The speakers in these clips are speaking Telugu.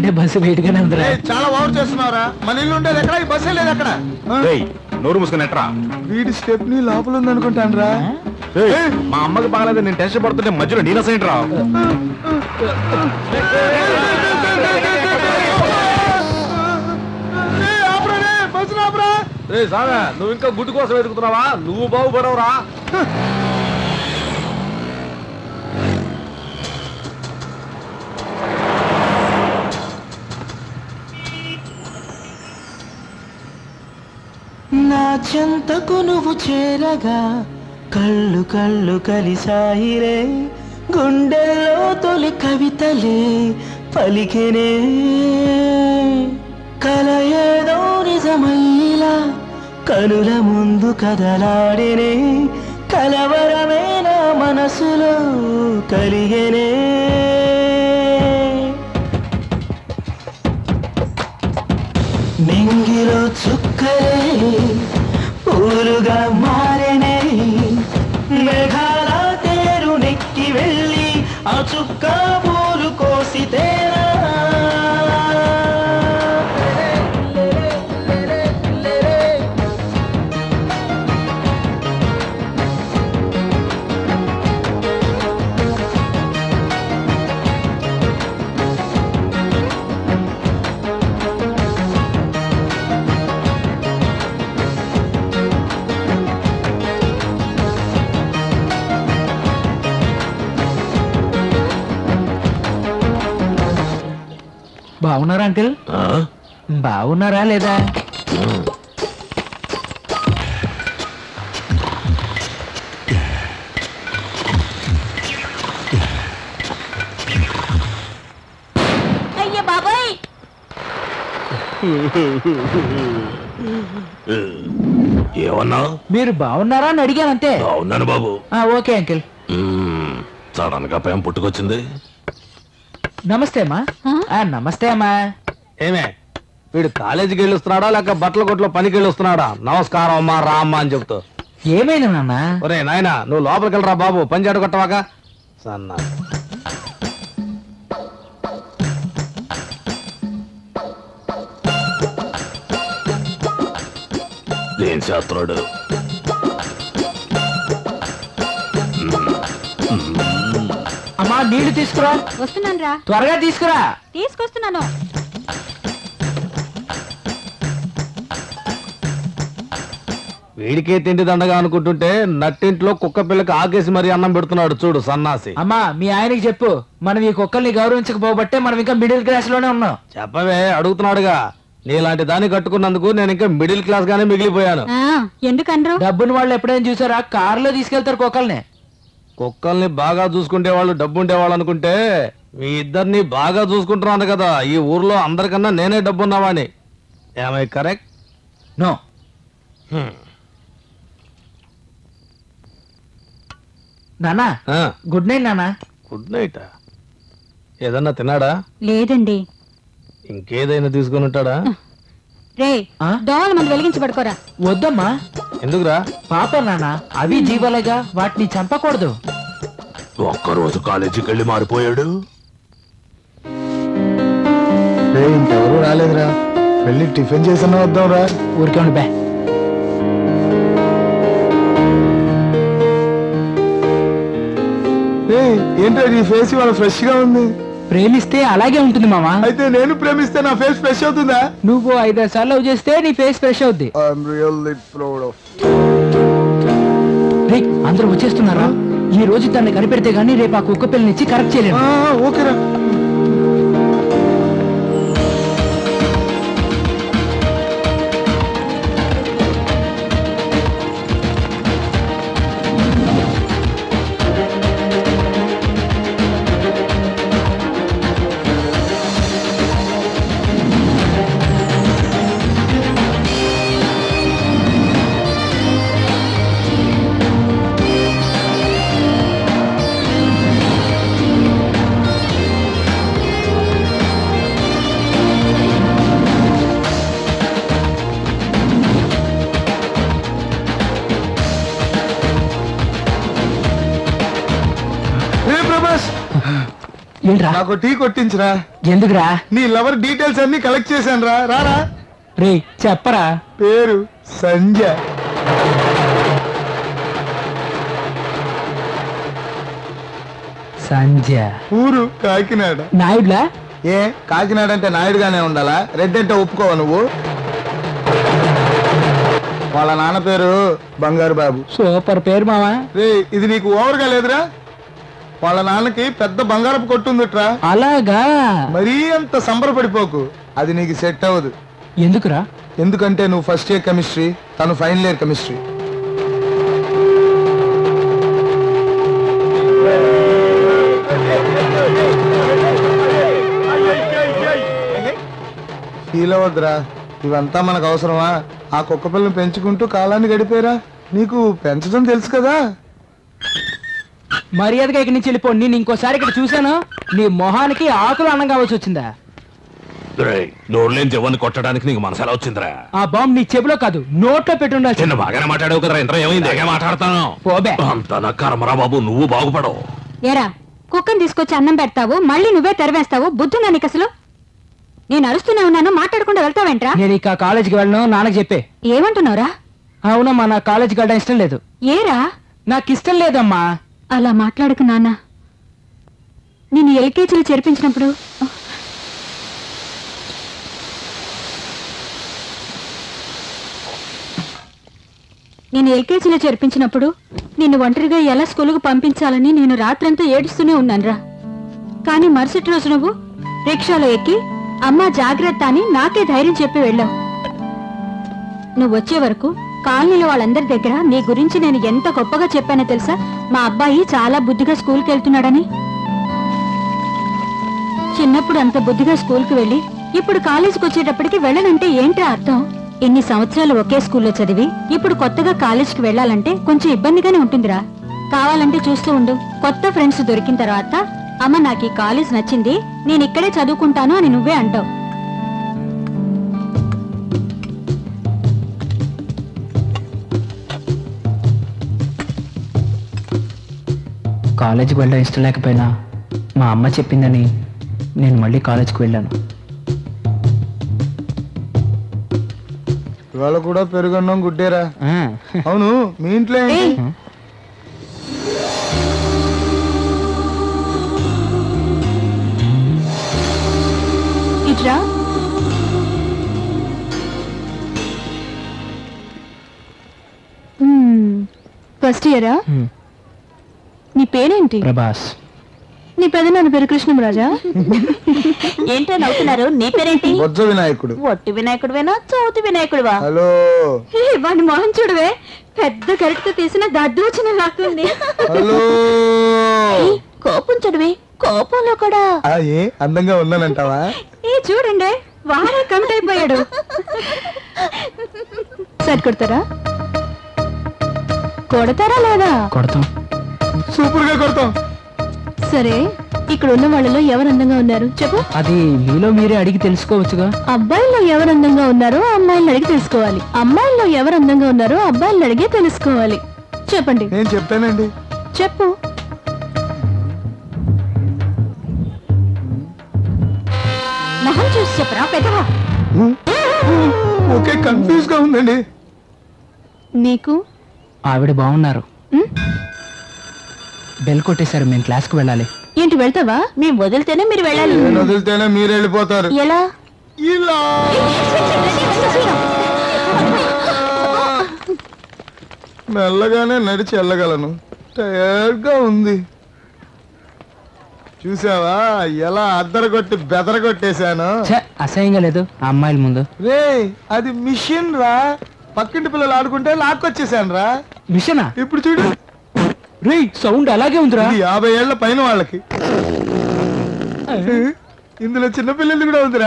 కంటే బస్సు వెయిట్ గానే ఉందిరా ఏయ్, చాలా ఓవర్ చేస్తున్నావురా మన ఇల్లు ఉండేది ఎక్కడ ఈ బస్సే లేదు అక్కడ ఆ? ఏయ్, నోరు మూసుకుని ఎట్రా వీడి స్టెప్ నీ లోపల ఉంది అనుకుంటాను రా ఏయ్, మా అమ్మకి బాగలేదు నేను టెన్షన్ పడుతుంటే మధ్యలో నేను అసలు రా రే సామె నువ్వు ఇంకా గుడ్డు కోసం వెతుకుతున్నావా నువ్వు బాగుపడవురా నా చెంతకు నువ్వు చేరగా కళ్ళు కళ్ళు కలిసాయిరే గుండెల్లో తొలి కవితలే పలికెనే కల ఏదో నిజమైలా కనుల ముందు కదలాడినే కలవరమే నా మనసులో కలిగెనే నింగిలో చుక్కలే పూలుగా మారినే మేఘాల తేరు నెక్కి వెళ్ళి ఆ చుక్క పూలు కోసితేరా బాగున్నారా అంకిల్ బాగున్నారా లేదా అయ్య బాబాయ్ ఏమన్నా మీరు బాగున్నారా అని అడిగాను అంతే అవునాను బాబు ఆ, ఓకే అంకిల్ సడన్ గా పేం పుట్టుకొచ్చింది నమస్తే అమ్మా ఆ, నమస్తే అమ్మా ఏమే వీడు కాలేజీకి వెళ్ళి వస్తున్నాడా లేక బట్టల కొట్లో పనికి వెళ్ళి వస్తున్నాడా నమస్కారం అమ్మా రా అమ్మా అని చెప్తూ ఏమైంది నాన్న ఒరే నాయన నువ్వు లోపలికి వెళ్ళరా బాబు పని చేయడం కొట్టవాక సన్నా ఏం చేస్తున్నాడు అమ్మా నీళ్లు తీసుకురా వస్తున్నాను రా త్వరగా తీసుకురా తీసుకొస్తున్నాను వీడికే తిండి దండగా అనుకుంటుంటే నట్టింట్లో కుక్క పిల్లకి ఆకేసి మరీ అన్నం పెడుతున్నాడు చూడు సన్నాసి అమ్మా మీ ఆయనకి చెప్పు మనం ఈ కుక్కల్ని గౌరవించకపోబట్టే మనం ఇంకా మిడిల్ క్లాస్ లోనే ఉన్నాం చెప్పవే అడుగుతున్నాడుగా నీలాంటి దాన్ని కట్టుకున్నందుకు నేను ఇంకా మిడిల్ క్లాస్ గానే మిగిలిపోయాను ఆ, ఎందుకనరు డబ్బుని వాళ్ళు ఎప్పుడైనా చూసారా కారులో తీసుకెళ్తారు కుక్కల్ని కుక్కల్ని బాగా చూసుకుంటే వాళ్ళు డబ్బు ఉండేవాళ్ళు అనుకుంటే మీ ఇద్దరిని బాగా చూసుకుంటున్నాను కదా ఈ ఊర్లో అందరికన్నా నేనే డబ్బు ఉన్నావాని ఏమై కరెక్ట్ నో నానా గుడ్ నైట్ నానా గుడ్ నైట్ ఏదన్నా తిన్నాడా లేదండి ఇంకేదైనా తీసుకుని ఉంటాడా రే ఆ? దోమల మంది వెలిగించి పడుకోరా వద్దమ్మా ఎందుకురా పాప నాన్న అవి జీవాలేగా వాటిని చంపకూడదు ఒక్కరోజు కాలేజీకి వెళ్ళి మారిపోయాడు రే ఇంకెవరు రాలేదురా వెళ్ళి టిఫిన్ చేసిన వద్దాం రా ఊరికే ఉండి బే ఏంటో నీ ఫేస్ ఇవాళ ఫ్రెష్ గా ఉంది ప్రేమిస్తే అలాగే ఉంటుంది మామా అయితే నేను ప్రేమిస్తే నా ఫేస్ ఫ్రెష్ అవుతుందా నువ్వు ఐదారు సార్లు లవ్ చేస్తే నీ ఫేస్ ఫ్రెష్ అవుద్ది ఐఎమ్ రియల్లీ ప్రౌడ్ ఆఫ్ రేయ్, అందరూ వచ్చేస్తున్నారా ఈ రోజు దాన్ని కనిపెడితే గానీ రేపు ఆ కుక్క పిల్లనిచ్చి కరెక్ట్ చేయలేను ఓకేరా ఏ ప్రభాస్ ఏంట్రా నాకు టీ కొట్టించరా ఎందుకురా నీ లవర్ డీటెయిల్స్ అన్ని కలెక్ట్ చేశాను రా రారా రే చెప్పరా పేరు సంజ సంధ్య ఊరు కాకినాడ నాయుడులా ఏ కాకినాడ అంటే నాయుడుగానే ఉండాలా రెడ్ అంటే ఒప్పుకోవా నువ్వు వాళ్ళ నాన్న పేరు బంగారు బాబు సూపర్ పేరు మావా రే ఇది నీకు ఓవర్గా లేదురా వాళ్ళ నాన్నకి పెద్ద బంగారపు కొట్టుందిట్రా అలాగా మరీ అంత సంబరపడిపోకు అది నీకు సెట్ అవ్వదు ఎందుకురా ఎందుకంటే నువ్వు ఫస్ట్ ఇయర్ కెమిస్ట్రీ తను ఫైనల్ ఇయర్ కెమిస్ట్రీ ఫీల్ అవ్వద్దురా ఇవంతా మనకు అవసరమా ఆ కుక్క పిల్లని పెంచుకుంటూ కాలాన్ని గడిపారా నీకు పెంచడం తెలుసు కదా మర్యాదగా ఇక్కడి నుంచి వెళ్ళిపో నేను ఇంకోసారి ఇక్కడ చూశాను నీ మొహానికి ఆకులు అన్నం కావాల్సి వచ్చిందా నోడ్లేని జవాన్ని కొట్టడానికి నీకు మనసు ఎలా వచ్చిందిరా ఆ బాంబు నీ చెవిలో కాదు నోట్లో పెట్టి ఉండాల్సి చిన్న బాగానే మాట్లాడావు కదరా ఇంత ఏమైంది ఏగా మాట్లాడతాను పోబే అంత నా కర్మరా బాబు నువ్వు బాగుపడవు ఏరా కుక్కని తీసుకొచ్చి అన్నం పెడతావు మళ్ళీ నువ్వే తెరవేస్తావు బుద్ధుందా నీకు అసలు నేను అరుస్తూనే ఉన్నాను మాట్లాడకుండా వెళ్తావేంట్రా నేను ఇక కాలేజీకి వెళ్ళను నాన్నకి చెప్పే ఏమంటున్నావురా అవునమ్మా నా కాలేజీకి వెళ్ళడం ఇష్టం లేదు ఏరా నాకు ఇష్టం లేదమ్మా అలా మాట్లాడకు నాన్న నేను ఎల్కేజీలో చేర్పించినప్పుడు నేను ఎల్కేజీలో చేర్పించినప్పుడు నిన్ను ఒంటరిగా ఎలా స్కూలుకు పంపించాలని నేను రాత్రంతా ఏడుస్తూనే ఉన్నానురా కానీ మరుసటి రోజు నువ్వు రిక్షాలో ఎక్కి అమ్మా జాగ్రత్త అని నాకే ధైర్యం చెప్పి వెళ్ళావు నువ్వు వచ్చే వరకు కాలనీలో వాళ్ళందరి దగ్గర నీ గురించి నేను ఎంత గొప్పగా చెప్పానో తెలుసా మా అబ్బాయి చాలా బుద్ధిగా స్కూల్కి వెళ్తున్నాడని చిన్నప్పుడు అంత బుద్ధిగా స్కూల్కి వెళ్ళి ఇప్పుడు కాలేజీకి వచ్చేటప్పటికి వెళ్ళనంటే ఏంట్రా అర్థం ఇన్ని సంవత్సరాలు ఒకే స్కూల్లో చదివి ఇప్పుడు కొత్తగా కాలేజీకి వెళ్ళాలంటే కొంచెం ఇబ్బందిగానే ఉంటుందిరా కావాలంటే చూస్తూ ఉండు కొత్త ఫ్రెండ్స్ దొరికిన తర్వాత అమ్మ నాకు ఈ కాలేజ్ నచ్చింది నేను ఇక్కడే చదువుకుంటాను అని నువ్వే అంటావు కాలేజీకి వెళ్ళడం ఇష్టం లేకపోయినా మా అమ్మ చెప్పిందని నేను మళ్ళీ కాలేజీకి వెళ్ళాను ఇవాళ కూడా పెరుగున్నాం గుడ్డేరా ఆ, అవును మీ ఇంట్లో ఏంటి? ఏయ్. ఇట్రా ఫస్ట్ ఇయరా హ్మ్. నీ పేరేంటి ప్రభాస్ నీ పెదనాన్న పేరు కృష్ణంరాజా ఏంటో నవ్వుతున్నారు నీ పేరేంటి బొజ్జ వినాయకుడు ఒట్టి వినాయకుడువేనా చౌతి వినాయకుడువా హలో వాడి మొహం చూడవే పెద్ద గరిటతో తీసిన దద్దోచన లాక్కుంది హలో కోపం చూడవే కోపంలో కూడా ఆ, ఏ అందంగా ఉన్నానంటావా ఏ చూడండి వాడే కమిట్ అయిపోయాడు సరి కొడతారా కొడతారా లేదా కొడతాం సూపర్ గా కొడతాం సరే ఇక్కడ ఉన్న వాళ్ళలో ఎవరు అందంగా ఉన్నారు చెప్పు అది మీలో మీరే అడిగి తెలుసుకోవచ్చుగా అబ్బాయిల్లో ఎవరు అందంగా ఉన్నారో అమ్మాయిలను అడిగి తెలుసుకోవాలి అమ్మాయిల్లో ఎవరు అందంగా ఉన్నారో అబ్బాయిలను అడిగే తెలుసుకోవాలి చెప్పండి నేను చెప్తానండి చెప్పు మొహం చూసి చెప్పరా పెదవా ఓకే కన్ఫ్యూజ్ గా ఉందండి నీకు ఆవిడ బాగున్నారు ఉమ్, బెల్ కొట్టేశారు మేము క్లాస్కి వెళ్ళాలి ఏంటి వెళ్తావా మేము వదిలితేనే మీరు వెళ్ళాలి నేను వదిలితేనే మీరు వెళ్ళిపోతారు ఎలా ఇలా మెల్లగానే నడిచి వెళ్ళగలను టైర్డ్ గా ఉంది చూసావా ఎలా అద్దర కొట్టి బెదర కొట్టేశాను ఛే, అసహ్యంగా లేదు ఆ అమ్మాయిల ముందు రే అది మిషన్ రా పక్కింటి పిల్లలు ఆడుకుంటే లాక్కొచ్చేసాను రా మిషనా ఇప్పుడు చూడు రే సౌండ్ అలాగే ఉందిరా ఇది యాభై ఏళ్ల పైన వాళ్ళకి ఇందులో చిన్న పిల్లలు కూడా ఉందిరా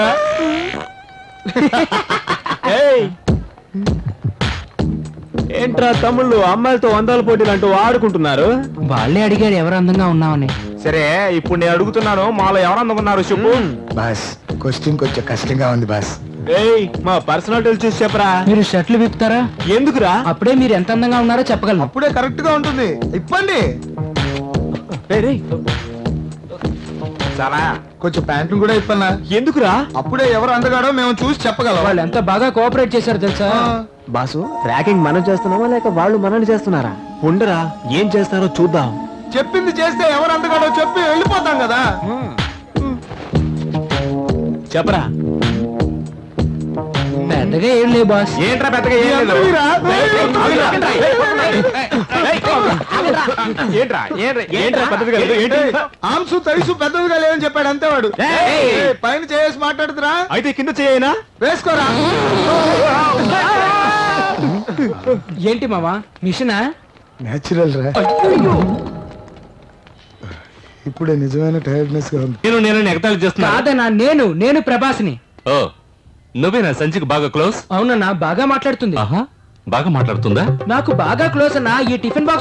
ఏంట్రా తమ్ముళ్ళు అమ్మాయిలతో వందల పోటీలు అంటూ ఆడుకుంటున్నారు వాళ్ళే అడిగారు ఎవరు అందంగా ఉన్నామని సరే ఇప్పుడు నేను అడుగుతున్నాను మాలో ఎవరు అందమన్నారు చెప్పు బాస్ క్వశ్చన్ కొంచెం కష్టంగా ఉంది బాస్ ఏయ్ మా పర్సనాలిటీలు చూసి చెప్పరా మీరు షర్ట్లు విప్పుతారా ఎందుకురా అప్పుడే మీరు ఎంత అందంగా ఉన్నారో చెప్పగలను అప్పుడే కరెక్ట్ గా ఉంటుంది ఇప్పండి రేయ్, రేయ్. చాలా కొంచెం ప్యాంట్లు కూడా ఇప్పన్నా ఎందుకురా అప్పుడే ఎవరు అందగాడో మేము చూసి చెప్పగలం వాళ్ళు ఎంత బాగా కోఆపరేట్ చేశారు తెలుసా ఆ, బాసు ర్యాకింగ్ మనం చేస్తున్నామా లేక వాళ్ళు మనల్ని చేస్తున్నారా ఉండరా ఏం చేస్తారో చూద్దాం చెప్పింది చేస్తే ఎవరు అందగాడో చెప్పి వెళ్ళిపోతాం కదా చెప్పరా పెద్దగా ఏం లేవు బాస్ ఏంట్రా పెద్దగా ఏం లేదు మీరా? ఏంట్రా ఏంట్రా ఏంట్రా పద్ధతిగా లేదు ఏంటి ఏయ్, ఆంసు తైసు పెద్దదిగా లేవని చెప్పాడు అంతే వాడు ఏయ్. ఏయ్, పైన చేసి మాట్లాడుతురా అయితే కింద చేయనా వేసుకోరా ఏంటి మావా మిషనా నేచురల్ రా ఇప్పుడే నిజమైన టైర్డ్నెస్ గా ఉంది నేను నేను ఎగతాళి చేస్తున్నా కాదన్నా నేను నేను ప్రభాస్ని ఓ నువ్వేనా సంచికి బాగా క్లోజ్ అవునన్నా బాగా మాట్లాడుతుంది ఆహా బాగా మాట్లాడుతుందా నాకు బాగా క్లోజ్ అన్నా ఈ టిఫిన్ బాక్స్